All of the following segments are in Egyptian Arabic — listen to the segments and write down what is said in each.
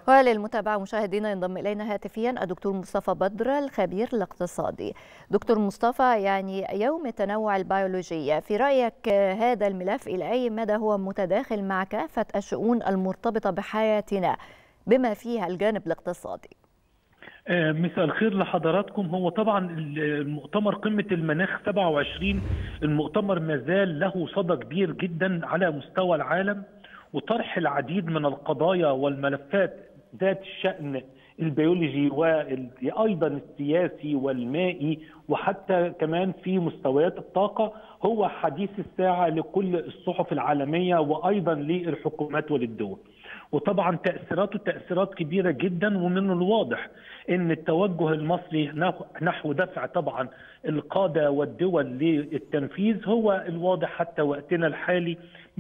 وللمتابعة مشاهدينا ينضم إلينا هاتفيا الدكتور مصطفى بدر الخبير الاقتصادي دكتور مصطفى يعني يوم التنوع البيولوجي في رأيك هذا الملف إلى أي مدى هو متداخل مع كافة الشؤون المرتبطة بحياتنا بما فيها الجانب الاقتصادي مساء الخير لحضراتكم هو طبعا المؤتمر قمة المناخ 27 المؤتمر ما زال له صدى كبير جدا على مستوى العالم وطرح العديد من القضايا والملفات ذات الشأن البيولوجي وايضا السياسي والمائي وحتى كمان في مستويات الطاقه هو حديث الساعه لكل الصحف العالميه وايضا للحكومات وللدول. وطبعا تاثيراته تاثيرات كبيره جدا ومن الواضح ان التوجه المصري نحو دفع طبعا القاده والدول للتنفيذ هو الواضح حتى وقتنا الحالي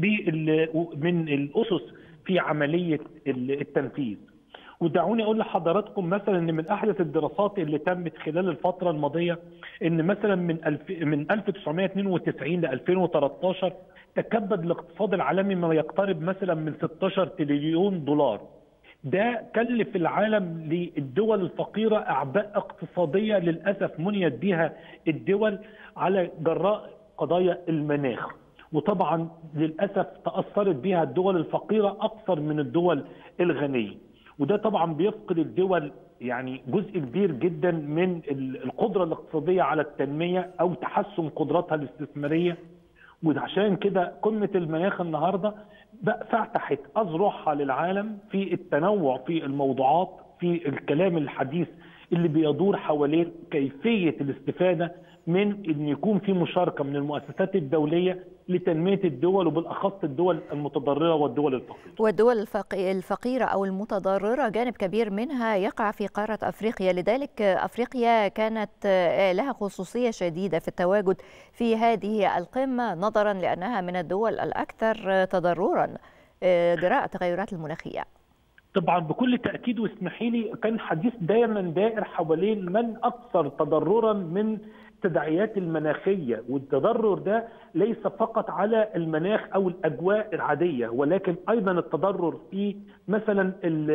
من الاسس في عمليه التنفيذ. ودعوني اقول لحضراتكم مثلا ان من احدث الدراسات اللي تمت خلال الفتره الماضيه ان مثلا من الف من 1992 ل 2013 تكبد الاقتصاد العالمي ما يقترب مثلا من 16 تريليون دولار. ده كلف العالم للدول الفقيره اعباء اقتصاديه للاسف منيت بها الدول على جراء قضايا المناخ. وطبعا للاسف تاثرت بها الدول الفقيره اكثر من الدول الغنيه. وده طبعا بيفقد الدول يعني جزء كبير جدا من القدره الاقتصاديه على التنميه او تحسن قدراتها الاستثماريه وعشان كده قمه المناخ النهارده فتحت اذرعها للعالم في التنوع في الموضوعات في الكلام الحديث اللي بيدور حوالين كيفيه الاستفاده من ان يكون في مشاركه من المؤسسات الدوليه لتنميه الدول وبالاخص الدول المتضرره والدول الفقيره. والدول الفقيره او المتضرره جانب كبير منها يقع في قاره افريقيا، لذلك افريقيا كانت لها خصوصيه شديده في التواجد في هذه القمه نظرا لانها من الدول الاكثر تضررا جراء التغيرات المناخيه. طبعا بكل تاكيد واسمحي لي كان حديث دايما دائر حوالين من اكثر تضررا من التداعيات المناخيه والتضرر ده ليس فقط على المناخ او الاجواء العاديه ولكن ايضا التضرر في مثلا ال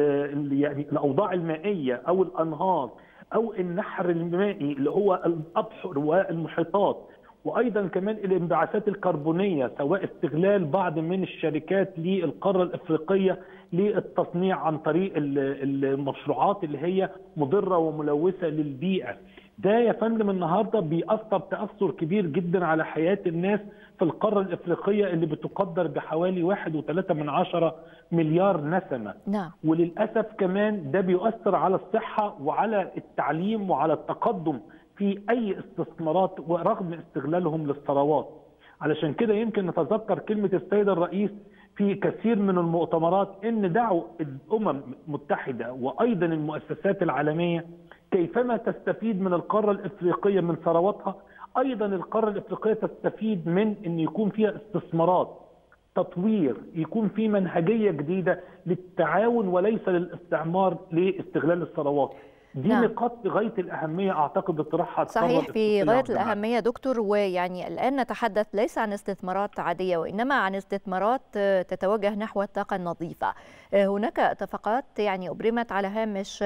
ال يعني الاوضاع المائيه او الانهار او النحر المائي اللي هو الابحر والمحيطات وايضا كمان الانبعاثات الكربونيه سواء استغلال بعض من الشركات للقاره الافريقيه للتصنيع عن طريق المشروعات اللي هي مضره وملوثه للبيئه. ده يا فندم النهارده بيأثر تأثر كبير جدا على حياة الناس في القارة الإفريقية اللي بتقدر بحوالي واحد وثلاثة من عشرة مليار نسمة نعم. وللأسف كمان ده بيؤثر على الصحة وعلى التعليم وعلى التقدم في أي استثمارات ورغم استغلالهم للثروات علشان كده يمكن نتذكر كلمة السيد الرئيس في كثير من المؤتمرات ان دعوا الامم المتحده وايضا المؤسسات العالميه كيفما تستفيد من القاره الافريقيه من ثرواتها ايضا القاره الافريقيه تستفيد من ان يكون فيها استثمارات تطوير يكون في منهجيه جديده للتعاون وليس للاستعمار لاستغلال الثروات دي نعم. نقاط غايه الاهميه اعتقد اطرحها صحيح في غايه الاهميه دكتور ويعني الان نتحدث ليس عن استثمارات عاديه وانما عن استثمارات تتوجه نحو الطاقه النظيفه هناك اتفاقات يعني ابرمت على هامش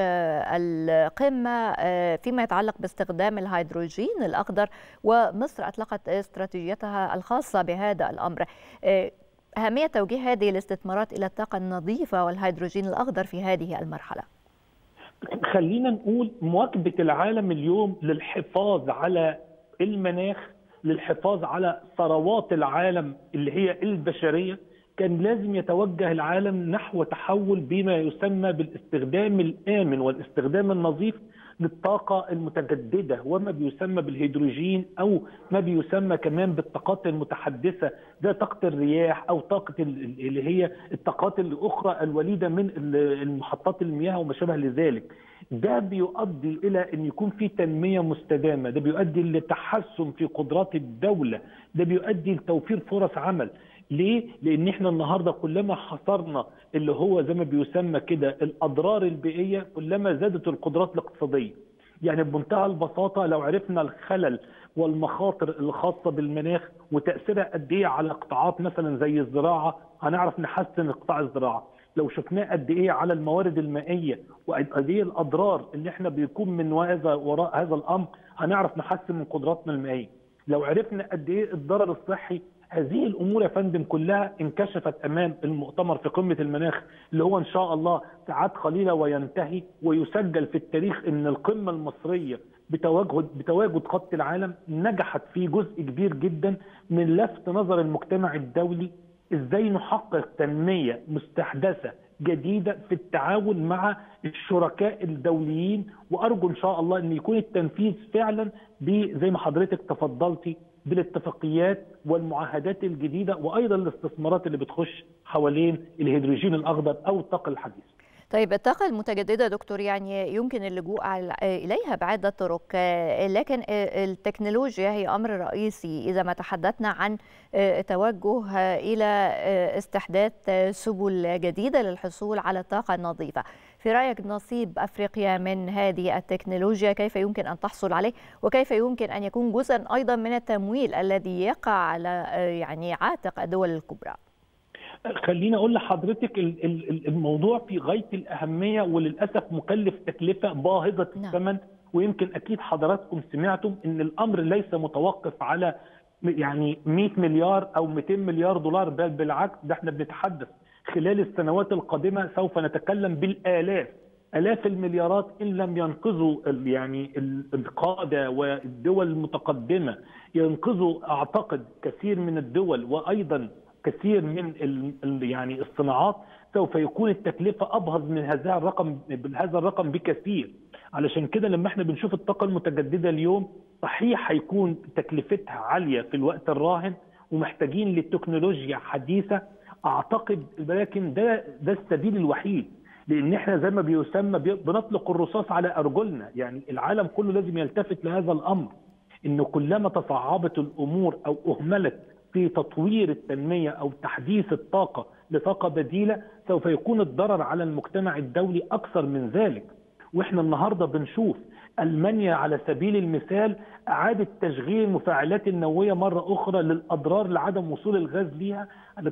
القمه فيما يتعلق باستخدام الهيدروجين الاخضر ومصر اطلقت استراتيجيتها الخاصه بهذا الامر اهميه توجيه هذه الاستثمارات الى الطاقه النظيفه والهيدروجين الاخضر في هذه المرحله خلينا نقول مواكبه العالم اليوم للحفاظ على المناخ للحفاظ على ثروات العالم اللي هي البشريه كان لازم يتوجه العالم نحو تحول بما يسمى بالاستخدام الامن والاستخدام النظيف للطاقة المتجددة وما بيسمى بالهيدروجين أو ما بيسمى كمان بالطاقات المتحدثة زي طاقة الرياح أو طاقة اللي هي الطاقات الأخرى الوليدة من المحطات المياه وما شابه لذلك ده بيؤدي إلى أن يكون في تنمية مستدامة ده بيؤدي لتحسن في قدرات الدولة ده بيؤدي لتوفير فرص عمل ليه؟ لأن احنا النهارده كلما حصرنا اللي هو زي ما بيسمى كده الأضرار البيئية كلما زادت القدرات الاقتصادية. يعني بمنتهى البساطة لو عرفنا الخلل والمخاطر الخاصة بالمناخ وتأثيرها قد إيه على قطاعات مثلا زي الزراعة هنعرف نحسن قطاع الزراعة. لو شفناه قد ايه على الموارد المائيه وقد ايه الاضرار اللي احنا بيكون من هذا وراء هذا الامر هنعرف نحسن من قدراتنا المائيه لو عرفنا قد ايه الضرر الصحي هذه الامور يا فندم كلها انكشفت امام المؤتمر في قمه المناخ اللي هو ان شاء الله ساعات قليله وينتهي ويسجل في التاريخ ان القمه المصريه بتواجد بتواجد خط العالم نجحت في جزء كبير جدا من لفت نظر المجتمع الدولي ازاي نحقق تنميه مستحدثه جديده في التعاون مع الشركاء الدوليين وارجو ان شاء الله ان يكون التنفيذ فعلا زي ما حضرتك تفضلتي بالاتفاقيات والمعاهدات الجديده وايضا الاستثمارات اللي بتخش حوالين الهيدروجين الاخضر او الطاقه الحديثه. طيب الطاقة المتجددة دكتور يعني يمكن اللجوء إليها بعدة طرق لكن التكنولوجيا هي أمر رئيسي إذا ما تحدثنا عن توجه إلى استحداث سبل جديدة للحصول على الطاقة النظيفة في رأيك نصيب أفريقيا من هذه التكنولوجيا كيف يمكن أن تحصل عليه وكيف يمكن أن يكون جزءا أيضا من التمويل الذي يقع على يعني عاتق الدول الكبرى خليني اقول لحضرتك الموضوع في غايه الاهميه وللاسف مكلف تكلفه باهظه الثمن ويمكن اكيد حضراتكم سمعتم ان الامر ليس متوقف على يعني 100 مليار او 200 مليار دولار بل بالعكس ده احنا بنتحدث خلال السنوات القادمه سوف نتكلم بالالاف الاف المليارات ان لم ينقذوا يعني القاده والدول المتقدمه ينقذوا اعتقد كثير من الدول وايضا كثير من يعني الصناعات سوف يكون التكلفه ابهظ من هذا الرقم هذا الرقم بكثير علشان كده لما احنا بنشوف الطاقه المتجدده اليوم صحيح هيكون تكلفتها عاليه في الوقت الراهن ومحتاجين لتكنولوجيا حديثه اعتقد ولكن ده ده السبيل الوحيد لان احنا زي ما بيسمى بنطلق الرصاص على ارجلنا يعني العالم كله لازم يلتفت لهذا الامر انه كلما تصعبت الامور او اهملت في تطوير التنميه او تحديث الطاقه لطاقه بديله سوف يكون الضرر على المجتمع الدولي اكثر من ذلك واحنا النهارده بنشوف المانيا على سبيل المثال اعادت تشغيل المفاعلات النوويه مره اخرى للاضرار لعدم وصول الغاز ليها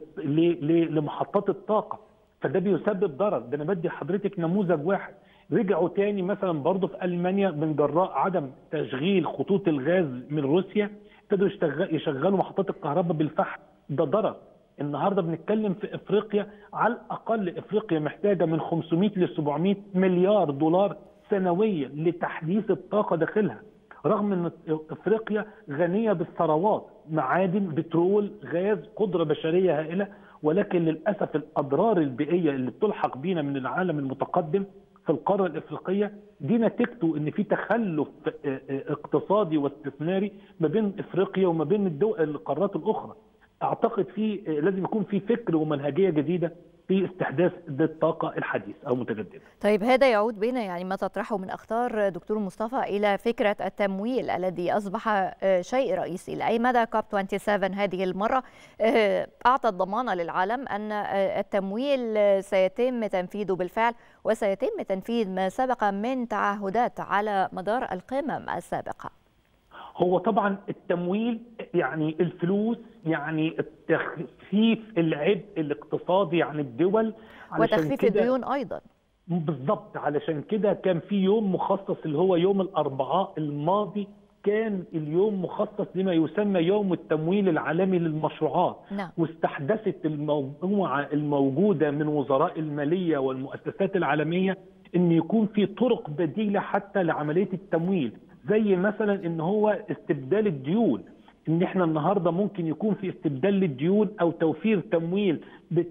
لمحطات الطاقه فده بيسبب ضرر ده انا بدي حضرتك نموذج واحد رجعوا تاني مثلا برضه في المانيا من جراء عدم تشغيل خطوط الغاز من روسيا ابتدوا يشغلوا محطات الكهرباء بالفحم ده ضرر النهارده بنتكلم في افريقيا على الاقل افريقيا محتاجه من 500 ل 700 مليار دولار سنويا لتحديث الطاقه داخلها رغم ان افريقيا غنيه بالثروات معادن بترول غاز قدره بشريه هائله ولكن للاسف الاضرار البيئيه اللي بتلحق بينا من العالم المتقدم في القاره الافريقيه دي نتيجته ان في تخلف اقتصادي واستثماري ما بين افريقيا وما بين الدول القارات الاخرى. اعتقد في لازم يكون في فكر ومنهجيه جديده في استحداث الطاقه الحديث او متجدده. طيب هذا يعود بنا يعني ما تطرحه من اخطار دكتور مصطفى الى فكره التمويل الذي اصبح شيء رئيسي، لاي مدى كوب 27 هذه المره اعطت ضمانه للعالم ان التمويل سيتم تنفيذه بالفعل وسيتم تنفيذ ما سبق من تعهدات على مدار القمم السابقه. هو طبعا التمويل يعني الفلوس يعني تخفيف العبء الاقتصادي عن الدول وتخفيف الديون ايضا بالضبط علشان كده كان في يوم مخصص اللي هو يوم الاربعاء الماضي كان اليوم مخصص لما يسمى يوم التمويل العالمي للمشروعات نعم. واستحدثت المجموعه الموجوده من وزراء الماليه والمؤسسات العالميه ان يكون في طرق بديله حتى لعمليه التمويل زي مثلا ان هو استبدال الديون ان احنا النهارده ممكن يكون في استبدال للديون او توفير تمويل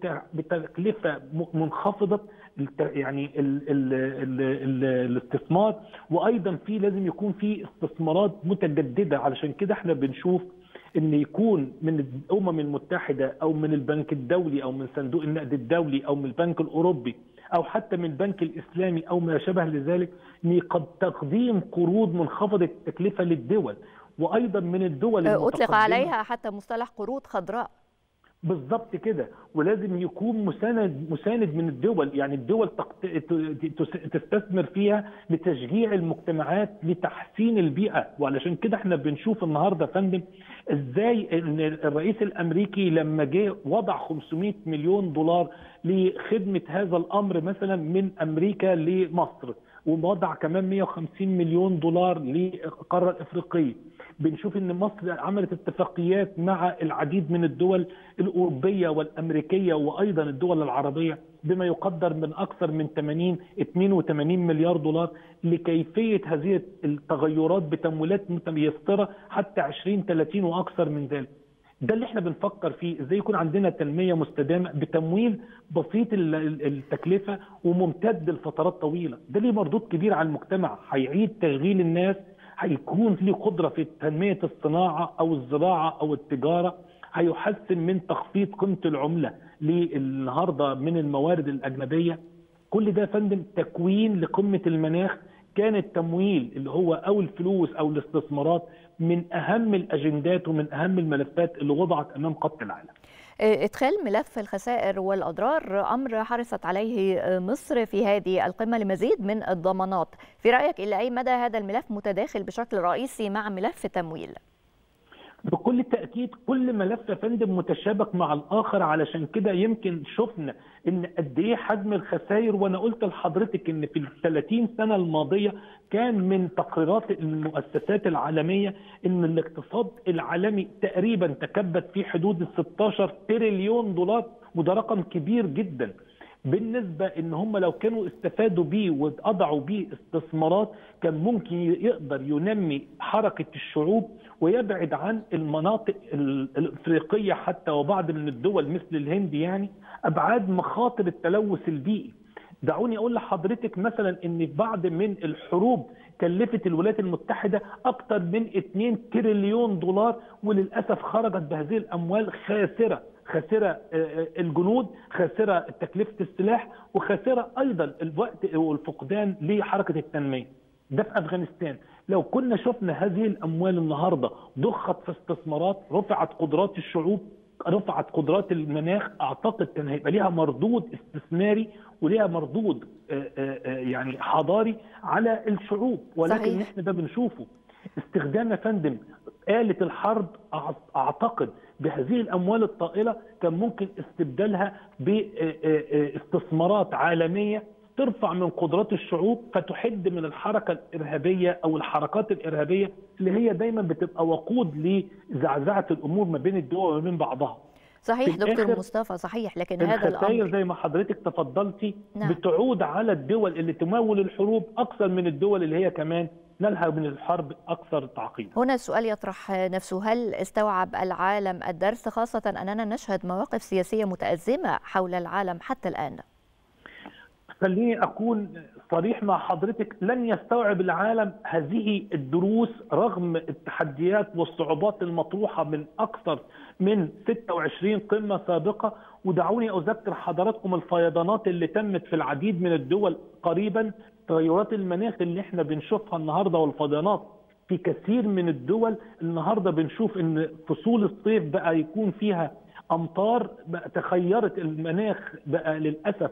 بتكلفه منخفضه يعني ال ال ال ال الاستثمار وايضا في لازم يكون في استثمارات متجدده علشان كده احنا بنشوف ان يكون من الامم المتحده او من البنك الدولي او من صندوق النقد الدولي او من البنك الاوروبي او حتى من البنك الاسلامي او ما شابه لذلك ان قد تقديم قروض منخفضه التكلفه للدول وايضا من الدول اطلق عليها حتى مصطلح قروض خضراء بالظبط كده ولازم يكون مساند مساند من الدول يعني الدول تستثمر فيها لتشجيع المجتمعات لتحسين البيئه وعلشان كده احنا بنشوف النهارده يا فندم ازاي ان الرئيس الامريكي لما جه وضع 500 مليون دولار لخدمه هذا الامر مثلا من امريكا لمصر ووضع كمان 150 مليون دولار للقاره الافريقيه بنشوف ان مصر عملت اتفاقيات مع العديد من الدول الاوروبيه والامريكيه وايضا الدول العربيه بما يقدر من اكثر من 80 82 مليار دولار لكيفيه هذه التغيرات بتمويلات متيسره حتى 20 30 واكثر من ذلك. ده اللي احنا بنفكر فيه ازاي يكون عندنا تنميه مستدامه بتمويل بسيط التكلفه وممتد لفترات طويله ده ليه مردود كبير على المجتمع هيعيد تشغيل الناس هيكون ليه قدره في تنميه الصناعه او الزراعه او التجاره هيحسن من تخفيض قيمه العمله للنهارده من الموارد الاجنبيه كل ده يا فندم تكوين لقمه المناخ كان التمويل اللي هو او الفلوس او الاستثمارات من اهم الاجندات ومن اهم الملفات اللي وضعت امام قاده العالم. ادخال ملف الخسائر والاضرار امر حرصت عليه مصر في هذه القمه لمزيد من الضمانات، في رايك الى اي مدى هذا الملف متداخل بشكل رئيسي مع ملف التمويل؟ بكل تاكيد كل ملف يا فندم متشابك مع الاخر علشان كده يمكن شفنا ان قد ايه حجم الخسائر وانا قلت لحضرتك ان في ال 30 سنه الماضيه كان من تقريرات المؤسسات العالميه ان الاقتصاد العالمي تقريبا تكبد في حدود ال 16 تريليون دولار وده رقم كبير جدا بالنسبه ان هم لو كانوا استفادوا بيه وأضعوا بيه استثمارات كان ممكن يقدر ينمي حركه الشعوب ويبعد عن المناطق الافريقيه حتى وبعض من الدول مثل الهند يعني ابعاد مخاطر التلوث البيئي دعوني اقول لحضرتك مثلا ان بعض من الحروب كلفت الولايات المتحده اكثر من 2 تريليون دولار وللاسف خرجت بهذه الاموال خاسره خاسره الجنود خاسره تكلفه السلاح وخاسره ايضا الوقت والفقدان لحركه التنميه ده في افغانستان لو كنا شفنا هذه الاموال النهارده ضخت في استثمارات رفعت قدرات الشعوب رفعت قدرات المناخ اعتقد كان هيبقى ليها مردود استثماري وليها مردود يعني حضاري على الشعوب ولكن صحيح. احنا ده بنشوفه استخدام يا فندم آلة الحرب أعتقد بهذه الأموال الطائلة كان ممكن استبدالها باستثمارات عالمية ترفع من قدرات الشعوب فتحد من الحركة الإرهابية أو الحركات الإرهابية اللي هي دايما بتبقى وقود لزعزعة الأمور ما بين الدول وما بين بعضها صحيح دكتور مصطفى صحيح لكن هذا الامر زي ما حضرتك تفضلتي نعم. بتعود على الدول اللي تمول الحروب اكثر من الدول اللي هي كمان نلها من الحرب اكثر تعقيدا. هنا السؤال يطرح نفسه هل استوعب العالم الدرس خاصه اننا نشهد مواقف سياسيه متازمه حول العالم حتى الان؟ خليني اكون صريح مع حضرتك لن يستوعب العالم هذه الدروس رغم التحديات والصعوبات المطروحه من اكثر من 26 قمه سابقه ودعوني اذكر حضراتكم الفيضانات اللي تمت في العديد من الدول قريبا تغيرات المناخ اللي احنا بنشوفها النهارده والفيضانات في كثير من الدول النهارده بنشوف ان فصول الصيف بقى يكون فيها امطار بقى تخيرت المناخ بقى للاسف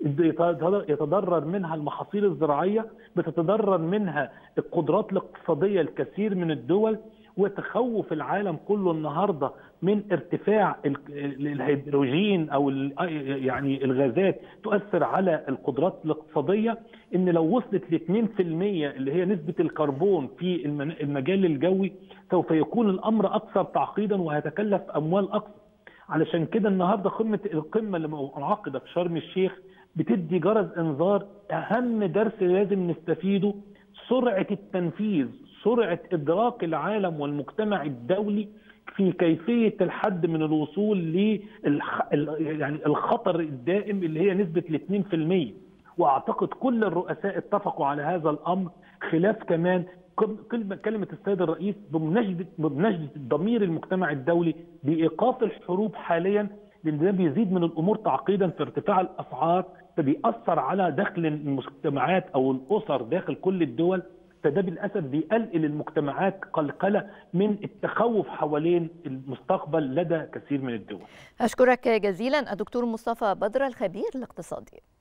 يتضرر منها المحاصيل الزراعيه بتتضرر منها القدرات الاقتصاديه الكثير من الدول وتخوف العالم كله النهارده من ارتفاع الهيدروجين او يعني الغازات تؤثر على القدرات الاقتصاديه ان لو وصلت ل 2% اللي هي نسبه الكربون في المجال الجوي سوف يكون الامر اكثر تعقيدا وهيتكلف اموال اكثر علشان كده النهارده قمه القمه اللي منعقده في شرم الشيخ بتدي جرس انذار اهم درس لازم نستفيده سرعه التنفيذ سرعه ادراك العالم والمجتمع الدولي في كيفيه الحد من الوصول ل يعني الخطر الدائم اللي هي نسبه ال 2% واعتقد كل الرؤساء اتفقوا على هذا الامر خلاف كمان كلمه السيد الرئيس بمناشده بمناشده ضمير المجتمع الدولي بايقاف الحروب حاليا لان ده بيزيد من الامور تعقيدا في ارتفاع الاسعار فبيأثر على دخل المجتمعات او الاسر داخل كل الدول فده بالاسف بيقلل المجتمعات قلقله من التخوف حوالين المستقبل لدى كثير من الدول اشكرك جزيلا الدكتور مصطفى بدر الخبير الاقتصادي